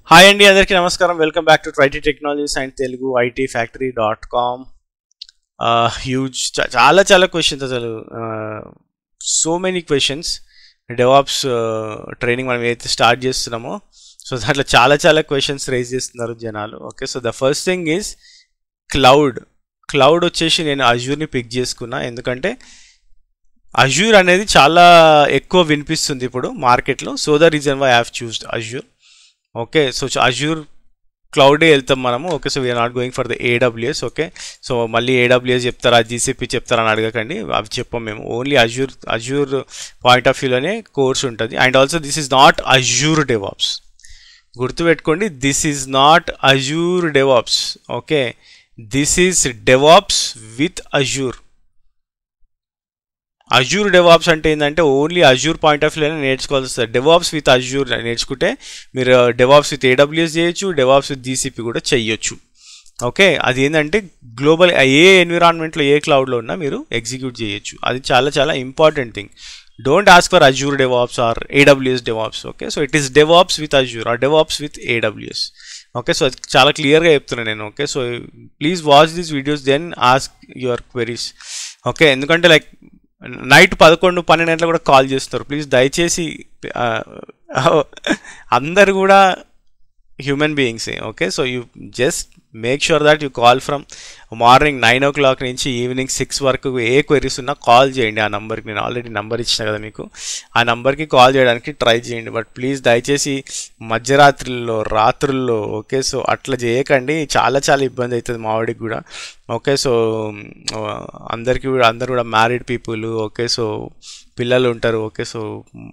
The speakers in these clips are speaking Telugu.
హాయ్ అండి అందరికీ నమస్కారం వెల్కమ్ బ్యాక్ టు ట్రైటీ technologies and Telugu IT factory dot com huge చాలా చాలా క్వశ్చన్స్ అసలు so many questions DevOps training మనం ఏదైతే స్టార్ట్ చేస్తున్నామో సో దాంట్లో చాలా చాలా క్వశ్చన్స్ రైజ్ చేస్తున్నారు జనాలు okay so the first thing is cloud cloud వచ్చేసి నేను అజూర్ని పిక్ చేసుకున్నా ఎందుకంటే అజూర్ అనేది చాలా ఎక్కువ వినిపిస్తుంది ఇప్పుడు మార్కెట్లో so the reason why have choosed Azure okay so Azure క్లౌడే వెళ్తాం మనము okay so we're not going for the AWS okay so మళ్ళీ ఏడబ్ల్యూఎస్ చెప్తారా జీసీపీ చెప్తారా అని అడగకండి అవి చెప్పం మేము only Azure Azure point of వ్యూలోనే కోర్స్ ఉంటుంది and also this is not Azure DevOps గుర్తుపెట్టుకోండి this is not Azure DevOps okay this is DevOps with Azure Azure DevOps అంటే ఏంటంటే ఓన్లీ అజూర్ పాయింట్ ఆఫ్ వ్యూలోనే నేర్చుకోవాల్సి వస్తుంది డెవాప్స్ విత్ అజూర్ నేర్చుకుంటే మీరు డెవాప్స్ విత్ ఏడబ్ల్యూఎస్ చేయొచ్చు డెవాప్స్ విత్ జీసీపీ కూడా చెయ్యొచ్చు ఓకే అది ఏంటంటే గ్లోబల్ ఏ ఎన్విరాన్మెంట్లో ఏ క్లౌడ్లో ఉన్నా మీరు ఎగ్జిక్యూట్ చేయొచ్చు అది చాలా చాలా important thing don't ask for Azure DevOps or AWS DevOps okay so it is DevOps with Azure or DevOps with AWS okay so అది చాలా క్లియర్గా చెప్తున్నాను నేను okay so please watch these videos then ask your queries okay ఎందుకంటే లైక్ నైట్ పదకొండు పన్నెండు గంటలు కూడా కాల్ చేస్తారు ప్లీజ్ దయచేసి అందరు కూడా హ్యూమన్ బీయింగ్సే okay so you just make sure that you call from morning nine o'clock నుంచి ఈవినింగ్ సిక్స్ వరకు ఏ క్వెరీస్ ఉన్నా కాల్ చేయండి ఆ నెంబర్కి నేను ఆల్రెడీ నెంబర్ ఇచ్చిన కదా మీకు ఆ నెంబర్కి కాల్ చేయడానికి ట్రై చేయండి బట్ ప్లీజ్ దయచేసి మధ్యరాత్రుల్లో రాత్రుల్లో ఓకే సో అట్లా చేయకండి చాలా చాలా ఇబ్బంది అవుతుంది మావాడికి కూడా ఓకే సో అందరికీ కూడా అందరు కూడా మ్యారీడ్ పీపుల్ ఓకే సో పిల్లలు ఉంటారు ఓకే సో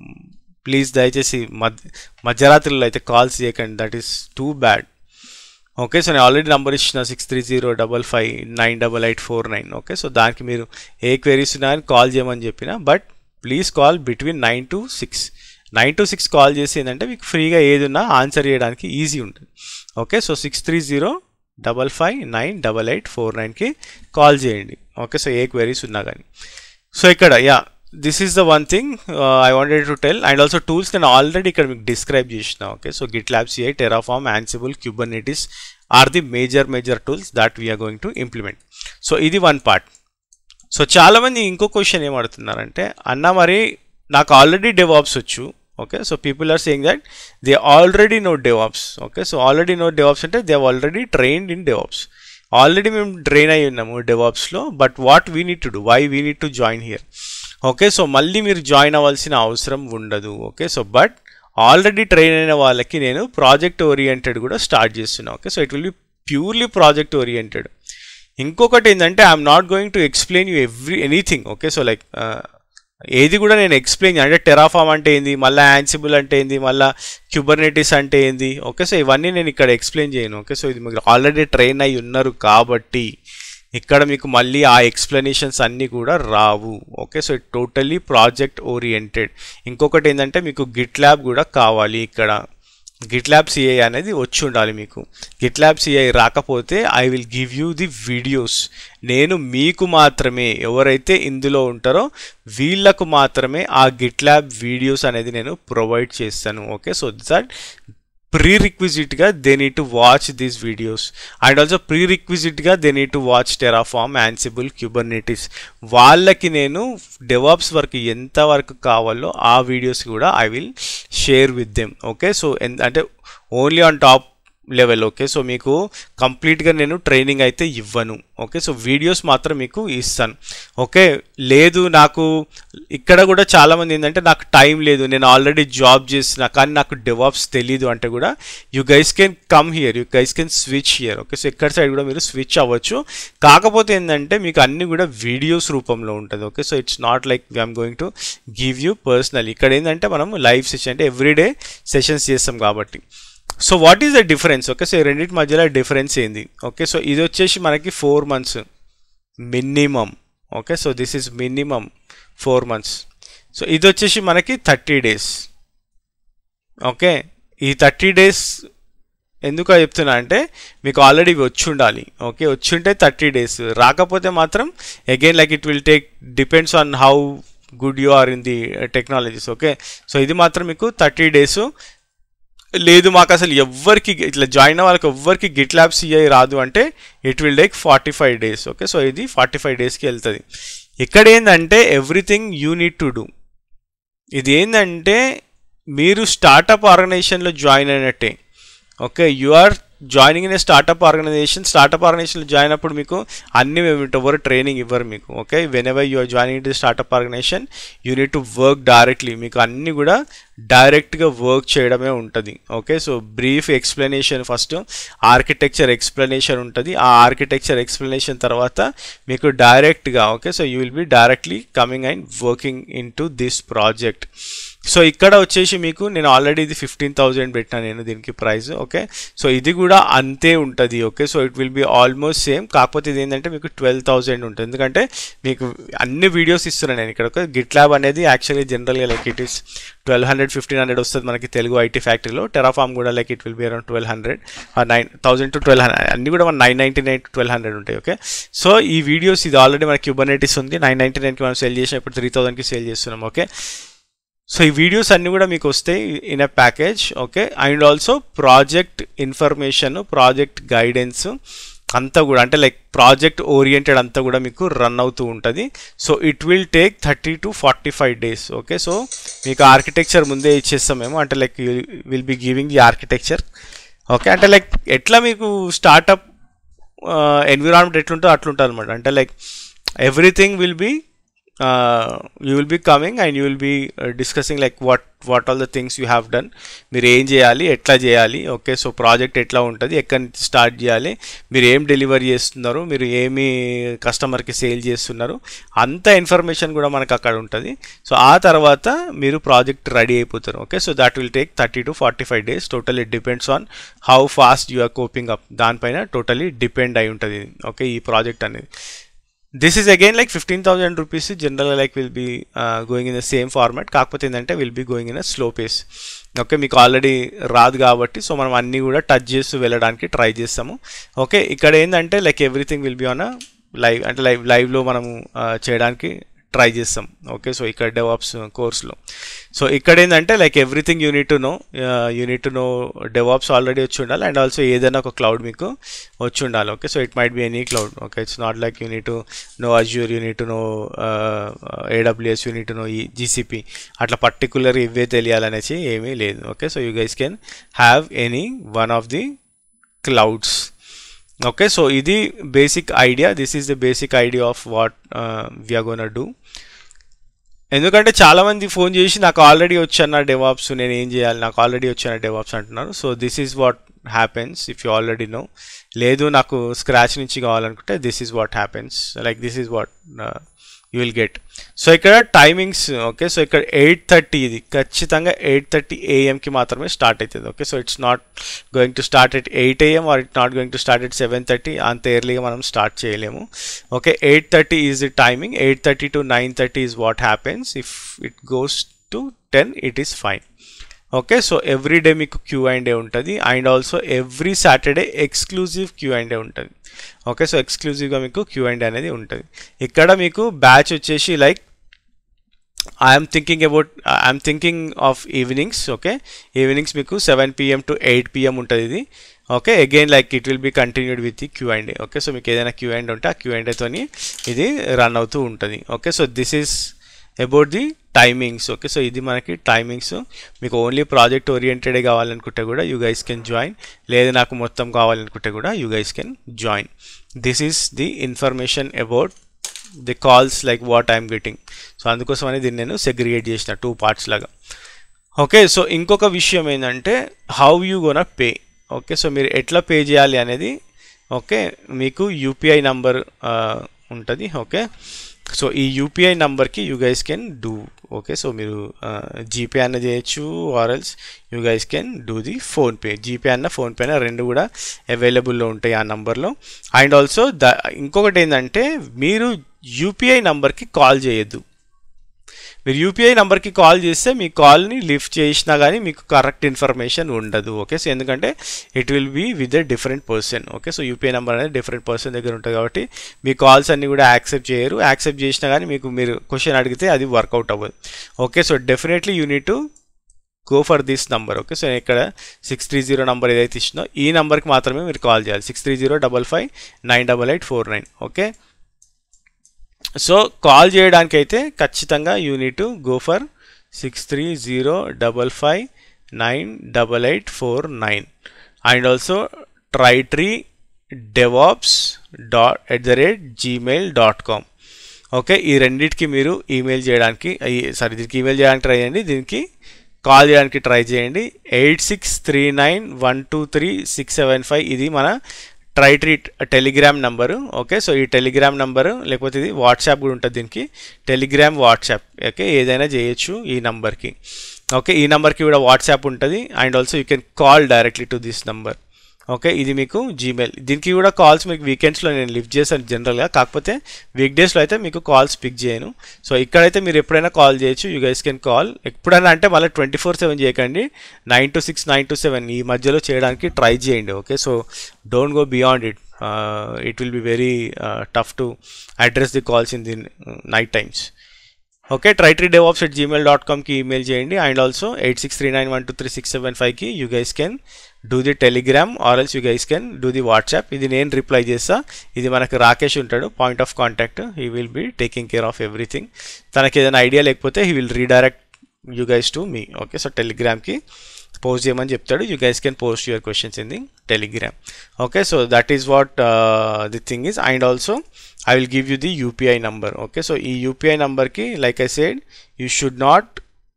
ప్లీజ్ దయచేసి మధ్య మధ్యరాత్రుల్లో అయితే కాల్స్ చేయకండి that is too bad okay so నేను ఆల్రెడీ నెంబర్ ఇచ్చిన six three zero double five nine double eight four nine okay so దానికి మీరు ఏ క్వెరీస్ ఉన్నాయని కాల్ చేయమని చెప్పిన but please call between nine to six nine to six call చేసి ఏంటంటే మీకు ఫ్రీగా ఏది ఉన్నా ఆన్సర్ చేయడానికి ఈజీ ఉంటుంది okay so six three zero double five nine double eight four నైన్కి కాల్ చేయండి ఓకే సో ఏ క్వెరీస్ ఉన్నా కానీ సో ఇక్కడ yeah this is the one thing I wanted to tell and also tools నేను ఆల్రెడీ ఇక్కడ మీకు డిస్క్రైబ్ చేసిన okay so GitLab CI Terraform Ansible Kubernetes are the major major tools that we're going to implement so ఇది వన్ పార్ట్ సో చాలామంది ఇంకో క్వశ్చన్ ఏం అడుగుతున్నారంటే అన్న మరి నాకు ఆల్రెడీ డెవాప్స్ వచ్చు okay so people are saying that they already know DevOps okay so already know DevOps అంటే they already trained in DevOps already మేము ట్రైన్ అయి ఉన్నాము డెవాప్స్లో but what we need to do why we need to join here okay so మళ్ళీ మీరు జాయిన్ అవ్వాల్సిన అవసరం ఉండదు okay so but already train అయిన వాళ్ళకి నేను ప్రాజెక్ట్ ఓరియంటెడ్ కూడా స్టార్ట్ చేస్తున్నాను okay so it will be purely project oriented ఇంకొకటి ఏంటంటే I'm not going to explain you every anything okay so like ఏది కూడా నేను ఎక్స్ప్లెయిన్ అంటే టెరాఫామ్ అంటే ఏంది మళ్ళీ యాన్సిబుల్ అంటే ఏంది మళ్ళీ క్యూబర్నెటిస్ అంటే ఏంది ఓకే సో ఇవన్నీ నేను ఇక్కడ ఎక్స్ప్లెయిన్ చేయను ఓకే సో ఇది మీరు ఆల్రెడీ ట్రైన్ అయి ఉన్నారు కాబట్టి ఇక్కడ మీకు మళ్ళీ ఆ ఎక్స్ప్లెనేషన్స్ అన్నీ కూడా రావు okay so totally project oriented ఇంకొకటి ఏంటంటే మీకు గిట్ ల్యాబ్ కూడా కావాలి ఇక్కడ గిట్ ల్యాబ్ సిఐ అనేది వచ్చి ఉండాలి మీకు గిట్ ల్యాబ్ సిఐ రాకపోతే I will give you the videos నేను మీకు మాత్రమే ఎవరైతే ఇందులో ఉంటారో వీళ్ళకు మాత్రమే ఆ గిట్ ల్యాబ్ వీడియోస్ అనేది నేను ప్రొవైడ్ చేస్తాను ఓకే సో దట్ ప్రీ రిక్విజిట్గా they need to watch these videos and also ప్రీ రిక్విజిట్గా they need to watch Terraform Ansible Kubernetes వాళ్ళకి నేను డెవాప్స్ వర్క్ ఎంత వరకు కావాలో ఆ వీడియోస్ కూడా I will share with them okay so అంటే only on top level okay so మీకు కంప్లీట్గా నేను ట్రైనింగ్ అయితే ఇవ్వను ఓకే సో వీడియోస్ మాత్రం మీకు ఇస్తాను ఓకే లేదు నాకు ఇక్కడ కూడా చాలామంది ఏంటంటే నాకు టైం లేదు నేను ఆల్రెడీ జాబ్ చేసిన కానీ నాకు డెవాప్స్ తెలీదు అంటే కూడా you guys can come here you guys can switch here okay so ఇక్కడ సైడ్ కూడా మీరు స్విచ్ అవ్వచ్చు కాకపోతే ఏంటంటే మీకు అన్ని కూడా వీడియోస్ రూపంలో ఉంటుంది okay so it's not like I'm going to give you personal ఇక్కడ ఏంటంటే మనం లైవ్ సెషన్ అంటే ఎవ్రీడే సెషన్స్ చేస్తాం కాబట్టి so what is the difference okay so రెండింటి మధ్యలో డిఫరెన్స్ ఏంది ఓకే సో ఇది వచ్చేసి మనకి four months minimum okay so this is minimum four months so ఇది వచ్చేసి మనకి థర్టీ డేస్ ఓకే ఈ థర్టీ డేస్ ఎందుకు చెప్తున్నా అంటే మీకు ఆల్రెడీ వచ్చి ఉండాలి ఓకే వచ్చి ఉంటే థర్టీ డేస్ రాకపోతే మాత్రం again like it will take depends on how good you are in the technologies okay so ఇది మాత్రం మీకు థర్టీ డేస్ లేదు మాకు అసలు ఎవ్వరికి ఇట్లా జాయిన్ అయ్యే వాళ్ళకి ఎవ్వరికి గిట్ ల్యాబ్ సిఐ రాదు అంటే it will take forty five days okay so ఇది ఫార్టీ ఫైవ్ డేస్కి వెళ్తుంది ఇక్కడ ఏంటంటే everything you need to do ఇది ఏంటంటే మీరు స్టార్టప్ ఆర్గనైజేషన్లో జాయిన్ అయినట్టే okay you are joining in a startup organization startup ఆర్గనైజేషన్లో జాయిన్ అప్పుడు మీకు అన్ని ఎవరు ట్రైనింగ్ ఇవ్వరు మీకు okay whenever you are joining to startup organization you need to work directly మీకు అన్ని కూడా డైరెక్ట్గా వర్క్ చేయడమే ఉంటుంది okay so brief explanation first architecture explanation ఉంటుంది ఆ ఆర్కిటెక్చర్ ఎక్స్ప్లెనేషన్ తర్వాత మీకు డైరెక్ట్గా okay so you will be directly coming and working into this project so ఇక్కడ వచ్చేసి మీకు నేను ఆల్రెడీ ఇది ఫిఫ్టీన్ థౌజండ్ పెట్టినా నేను దీనికి ప్రైస్ ఓకే సో ఇది కూడా అంతే ఉంటుంది okay so it will be almost same కాకపోతే ఇది ఏంటంటే మీకు ట్వెల్వ్ థౌజండ్ ఉంటుంది ఎందుకంటే మీకు అన్ని వీడియోస్ ఇస్తున్నాను నేను ఇక్కడ ఒక గిట్ ల్యాబ్ అనేది యాక్చువల్లీ జనరల్గా like it is twelve hundred fifteen hundred వస్తుంది మనకి తెలుగు ఐటీ ఫ్యాక్టరీలో టెరాఫామ్ కూడా like it will be around twelve hundred nine thousand to twelve hundred అన్ని కూడా మన nine ninety nine to twelve hundred ఉంటాయి ఓకే సో ఈ వీడియోస్ ఇది ఆల్రెడీ మనకి క్యూబర్నెటిస్ ఉంది నైన్ నైంటీ నైన్కి మనం సేల్ చేసాం ఇప్పుడు త్రీ థౌసండ్కి సేల్ చేస్తున్నాం ఓకే సో ఈ వీడియోస్ అన్నీ కూడా మీకు వస్తాయి in a package okay and also project information project guidance అంతా కూడా అంటే లైక్ ప్రాజెక్ట్ ఓరియంటెడ్ అంతా కూడా మీకు రన్ అవుతూ ఉంటుంది so it will take thirty to forty five days okay so మీకు ఆర్కిటెక్చర్ ముందే ఇచ్చేస్తాం మేము అంటే like will be giving the architecture okay అంటే లైక్ ఎట్లా మీకు స్టార్టప్ ఎన్విరాన్మెంట్ ఎట్లుంటుందో అట్లుంటుంది అనమాట అంటే like everything will be you will be coming and you will be discussing like what what all the things you have done మీరు ఏం చేయాలి ఎట్లా చేయాలి ఓకే సో ప్రాజెక్ట్ ఎట్లా ఉంటుంది ఎక్కడి నుంచి స్టార్ట్ చేయాలి మీరు ఏం డెలివరీ చేస్తున్నారు మీరు ఏమి కస్టమర్కి సేల్ చేస్తున్నారు అంత ఇన్ఫర్మేషన్ కూడా మనకు అక్కడ ఉంటుంది సో ఆ తర్వాత మీరు ప్రాజెక్ట్ రెడీ అయిపోతారు okay so that will take thirty to forty five days total it depends on how fast you are coping up దానిపైన టోటలీ డిపెండ్ అయి ఉంటుంది ఓకే ఈ ప్రాజెక్ట్ అనేది this is again like fifteen thousand rupees జనరల్గా like will be going in the same format కాకపోతే ఏంటంటే will be going in a slow pace okay మీకు ఆల్రెడీ రాదు కాబట్టి సో మనం అన్నీ కూడా టచ్ చేస్తూ వెళ్ళడానికి ట్రై చేస్తాము ఓకే ఇక్కడ ఏంటంటే like everything will be on a live అంటే లైవ్ లైవ్లో మనము చేయడానికి ట్రై చేస్తాం ఓకే సో ఇక్కడ డెవాప్స్ కోర్స్లో సో ఇక్కడ ఏంటంటే like everything you need to know you need to know DevOps already వచ్చి ఉండాలి అండ్ ఆల్సో ఏదైనా ఒక క్లౌడ్ మీకు వచ్చి ఉండాలి okay so it might be any cloud okay it's not like you need to know Azure you need to know AWS you need to know ఈ జీసీపీ అట్లా పర్టికులర్ ఇవే తెలియాలనేసి ఏమీ లేదు okay so you guys can have any one of the clouds okay so ఇది basic idea this is the basic idea of what we're gonna do ఎందుకంటే చాలామంది ఫోన్ చేసి నాకు ఆల్రెడీ వచ్చాను డెవాప్స్ నేను ఏం చేయాలి నాకు ఆల్రెడీ వచ్చాను డెవాప్స్ అంటున్నారు so this is what happens if you already know లేదు నాకు స్క్రాచ్ నుంచి కావాలనుకుంటే this is what happens like this is what you will get so ఇక్కడ టైమింగ్స్ ఓకే సో ఇక్కడ ఎయిట్ థర్టీ ఇది ఖచ్చితంగా ఎయిట్ థర్టీ ఏఎంకి మాత్రమే స్టార్ట్ అవుతుంది okay so it's not going to start at eight AM or it not going to start at seven thirty అంత ఎర్లీగా మనం స్టార్ట్ చేయలేము okay eight thirty is the timing eight thirty to nine thirty is what happens if it goes to ten it is fine okay so every day మీకు క్యూ అండ్ డే ఉంటుంది and also every Saturday exclusive Q and A ఉంటుంది ఓకే సో ఎక్స్క్లూజివ్గా మీకు క్యూ అండ్ అనేది ఉంటుంది ఇక్కడ మీకు బ్యాచ్ వచ్చేసి like I'm thinking about I'm thinking of evenings okay evenings మీకు seven PM to eight PM ఉంటుంది ఇది okay again like it will be continued with the Q and okay so మీకు ఏదైనా క్యూ అండ్ ఉంటే ఆ క్యూ అండ్ తోని ఇది రన్ అవుతూ ఉంటుంది okay so this is about the timings okay so ఇది మనకి టైమింగ్స్ మీకు ఓన్లీ ప్రాజెక్ట్ ఓరియంటెడే కావాలనుకుంటే కూడా యూ గైస్ కెన్ జాయిన్ లేదు నాకు మొత్తం కావాలనుకుంటే కూడా you guys can join this is the information about the calls like what I'm getting so అందుకోసమని దీన్ని నేను సెగ్రిగేట్ చేసిన టూ పార్ట్స్ లాగా ఓకే సో ఇంకొక విషయం ఏంటంటే how you gonna pay okay so మీరు ఎట్లా పే చేయాలి అనేది ఓకే మీకు యూపీఐ నంబర్ ఉంటుంది ఓకే సో ఈ యూపీఐ నంబర్కి you guys can do okay so మీరు జీపే అన్న చేయొచ్చు or else you guys can do the PhonePe GPay అన్న ఫోన్పే అన్న రెండు కూడా అవైలబుల్లో ఉంటాయి ఆ నంబర్లో అండ్ ఆల్సో ద ఇంకొకటి ఏంటంటే మీరు యూపీఐ నంబర్కి కాల్ చేయొద్దు మీరు యూపీఐ నెంబర్కి కాల్ చేస్తే మీ కాల్ని లిఫ్ట్ చేసినా కానీ మీకు కరెక్ట్ ఇన్ఫర్మేషన్ ఉండదు ఓకే సో ఎందుకంటే it will be with a different person okay so UPI number అనేది డిఫరెంట్ పర్సన్ దగ్గర ఉంటుంది కాబట్టి మీ కాల్స్ అన్ని కూడా యాక్సెప్ట్ చేయరు యాక్సెప్ట్ చేసినా కానీ మీకు మీరు క్వశ్చన్ అడిగితే అది వర్కౌట్ అవ్వదు okay so definitely you need to go for this number okay so ఇక్కడ సిక్స్ త్రీ జీరో నంబర్ ఏదైతే ఇచ్చినో ఈ నెంబర్కి మాత్రమే మీరు కాల్ చేయాలి six three zero double five nine double eight four nine okay so call చేయడానికి అయితే ఖచ్చితంగా you need to go for six three zero double five nine double eight four nine and also tritree devops dot at the rate Gmail dot com okay ఈ రెండింటికి మీరు ఈమెయిల్ చేయడానికి సారీ దీనికి ఈమెయిల్ చేయడానికి ట్రై చేయండి దీనికి కాల్ చేయడానికి ట్రై చేయండి eight six three nine one two three six seven five ఇది మన try treat Telegram number okay so ఈ టెలిగ్రామ్ నంబరు లేకపోతే ఇది వాట్సాప్ కూడా ఉంటుంది దీనికి టెలిగ్రామ్ వాట్సాప్ ఓకే ఏదైనా చేయొచ్చు ఈ నంబర్కి ఓకే ఈ నెంబర్కి కూడా వాట్సాప్ ఉంటుంది and also you can call directly to this number okay ఇది మీకు జీమెయిల్ దీనికి కూడా కాల్స్ మీకు వీకెండ్స్లో నేను లిఫ్ట్ చేశాను జనరల్గా కాకపోతే వీక్ డేస్లో అయితే మీకు కాల్స్ పిక్ చేయను సో ఇక్కడైతే మీరు ఎప్పుడైనా కాల్ చేయొచ్చు యూ గైస్ కెన్ కాల్ ఎప్పుడైనా అంటే మళ్ళీ ట్వంటీ ఫోర్ సెవెన్ చేయకండి nine to six nine to seven ఈ మధ్యలో చేయడానికి ట్రై చేయండి okay so don't go beyond it it will be very tough to address the calls in the night times okay tritree devops at Gmail dot కామ్కి ఈమెయిల్ చేయండి and also eight six three nine one two three six seven ఫైవ్కి you guys can do the Telegram or else you guys can do the WhatsApp ఇది నేను రిప్లై చేస్తా ఇది మనకు రాకేష్ ఉంటాడు point of contact he will be taking care of everything తనకి ఏదైనా ఐడియా లేకపోతే he will redirect you guys to me okay so టెలిగ్రామ్కి పోస్ట్ చేయమని చెప్తాడు you guys can post your questions in the Telegram okay so that is what the thing is and also I will give you the UPI number okay so ఈ యూపీఐ నంబర్కి like I said you should not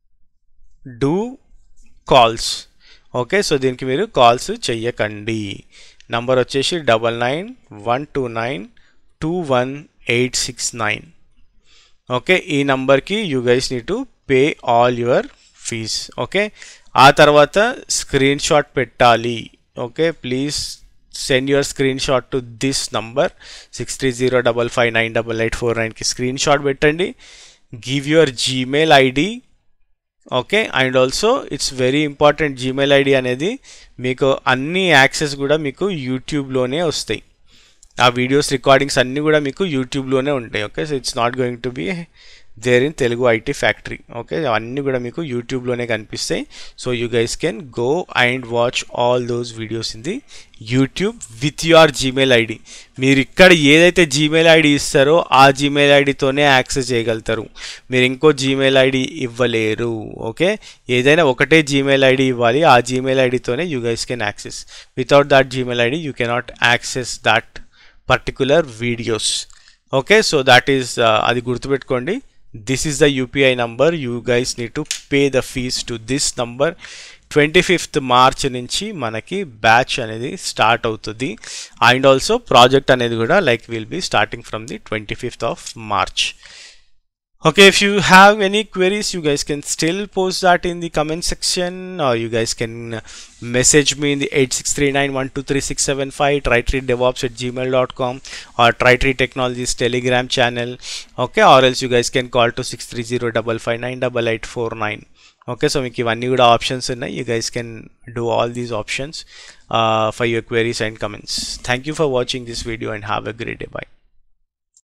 do calls okay so దీనికి మీరు కాల్స్ చెయ్యకండి నంబర్ వచ్చేసి double nine one two nine two one eight six nine okay ఈ నంబర్కి you guys need to pay all your fees okay ఆ తర్వాత స్క్రీన్ షాట్ పెట్టాలి okay please send your screenshot to this number six three zero double five nine double eight four నైన్కి స్క్రీన్ షాట్ పెట్టండి give your Gmail ID okay and also it's very important Gmail ID అనేది మీకు అన్ని యాక్సెస్ కూడా మీకు యూట్యూబ్లోనే వస్తాయి ఆ వీడియోస్ రికార్డింగ్స్ అన్నీ కూడా మీకు యూట్యూబ్లోనే ఉంటాయి okay so it's not going to be there in Telugu IT factory okay అవన్నీ కూడా మీకు యూట్యూబ్లోనే కనిపిస్తాయి so you guys can go and watch all those videos in the YouTube with your Gmail ID మీరు ఇక్కడ ఏదైతే జీమెయిల్ ఐడి ఇస్తారో ఆ జీమెయిల్ ఐడితోనే యాక్సెస్ చేయగలుగుతారు మీరు ఇంకో జీమెయిల్ ఐడి ఇవ్వలేరు ఓకే ఏదైనా ఒకటే జీమెయిల్ ఐడి ఇవ్వాలి ఆ జీమెయిల్ ఐడితోనే you guys can access without that Gmail ID you cannot access that particular videos okay so that is అది గుర్తుపెట్టుకోండి this is the UPI number you guys need to pay the fees to this number twenty fifth March నుంచి మనకి బ్యాచ్ అనేది స్టార్ట్ అవుతుంది అండ్ ఆల్సో ప్రాజెక్ట్ అనేది కూడా like will be starting from the twenty fifth of March okay if you have any queries you guys can still post that in the comment section or you guys can message me in the 8639123675 tritreatdevops at gmail.com or tritreat technologies telegram channel okay or else you guys can call to 630 okay so మీకు ఇవన్నీ కూడా ఆప్షన్స్ ఉన్నాయి you guys can do all these options for your queries and comments thank you for watching this video and have a great day by